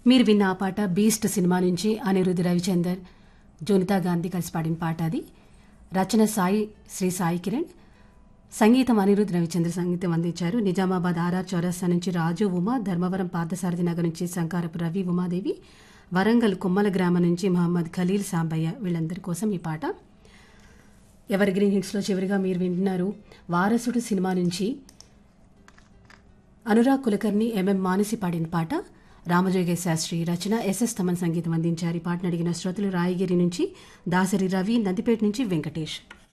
మీరు విన్న ఆ పాట బీస్ట్ సినిమా నుంచి అనిరుద్ధ్ రవిచందర్ జోనితా గాంధీ కలిసి పాడిన పాట అది రచన సాయి శ్రీ సాయి కిరణ్ సంగీతం అనిరుద్ధ్ రవిచంద్ర సంగీతం అందించారు నిజామాబాద్ ఆర్ఆర్ చౌరస్తా నుంచి రాజు ఉమా ధర్మవరం పార్థసారథి నగర్ నుంచి శంకారపు రవి ఉమాదేవి వరంగల్ కుమ్మల గ్రామం నుంచి మహమ్మద్ ఖలీల్ సాంబయ్య వీళ్ళందరి కోసం ఈ పాట ఎవరి గ్రీన్ హిట్స్లో చివరిగా మీరు వింటున్నారు వారసుడు సినిమా నుంచి అనురాగ్ కులకర్ణి ఎంఎం మానసి పాడిన పాట రామజోగ శాస్త్రి రచన ఎస్ఎస్ తమన్ సంగీతం అందించారు ఈ పాటను అడిగిన శ్రోతలు రాయగిరి నుంచి దాసరి రవి నందిపేట నుంచి వెంకటేష్